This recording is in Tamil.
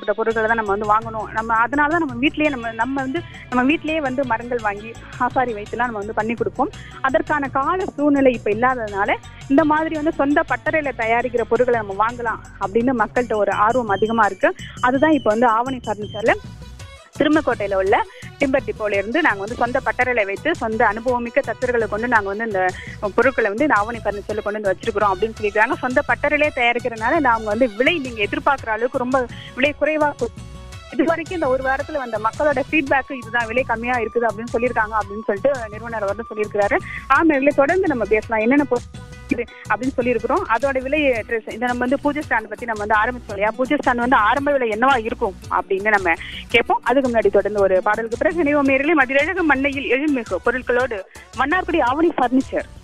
சம்பந்தப்பட்ட பொருட்களை தான் நம்ம வந்து வாங்கணும் நம்ம அதனால தான் நம்ம வீட்லயே நம்ம நம்ம வந்து நம்ம வீட்லயே வந்து மரங்கள் வாங்கி ஆசாரி வைத்துலாம் நம்ம வந்து பண்ணி கொடுப்போம் அதற்கான கால சூழ்நிலை இப்ப இல்லாததுனால இந்த மாதிரி வந்து சொந்த பட்டறையில தயாரிக்கிற பொருட்களை நம்ம வாங்கலாம் அப்படின்னு மக்கள்கிட்ட ஒரு ஆர்வம் அதிகமா இருக்கு அதுதான் இப்ப வந்து ஆவணி ஃபர்னிச்சர்ல திருமக்கோட்டையில உள்ள டிம்பர் டிப்போல இருந்து நாங்க வந்து சொந்த பட்டறையில வைத்து சொந்த அனுபவமிக்க தச்சர்களை கொண்டு நாங்க வந்து இந்த பொருட்களை வந்து இந்த ஆவணி ஃபர்னிச்சர்ல கொண்டு வந்து வச்சிருக்கிறோம் அப்படின்னு சொல்லியிருக்காங்க சொந்த பட்டறையிலே தயாரிக்கிறதுனால நாங்க வந்து விலை நீங்க எதிர்பார்க்குற அளவுக்கு ரொம்ப விலை குறைவா கு- இது வரைக்கும் இந்த ஒரு வாரத்துல வந்த மக்களோட ஃபீட்பேக் இதுதான் விலை கம்மியா இருக்குது அப்படின்னு சொல்லியிருக்காங்க அப்படின்னு சொல்லிட்டு நிறுவனர் வந்து சொல்லியிருக்கிறாரு ஆமாம் தொடர்ந்து நம்ம பேசலாம் என்னென்ன பொருள் இது அப்படின்னு சொல்லியிருக்கிறோம் அதோட விலை dress- இதை நம்ம வந்து பூஜை ஸ்டாண்ட் பத்தி நம்ம வந்து ஆரம்பிச்சோம் இல்லையா பூஜை ஸ்டாண்ட் வந்து ஆரம்ப விலை என்னவா இருக்கும் அப்படின்னு நம்ம கேட்போம் அதுக்கு முன்னாடி தொடர்ந்து ஒரு பாடலுக்கு பிறகு நினைவு மேரிலே மதிலழகு மண்ணையில் எழுமிகு பொருட்களோடு மன்னார்குடி ஆவணி ஃபர்னிச்சர்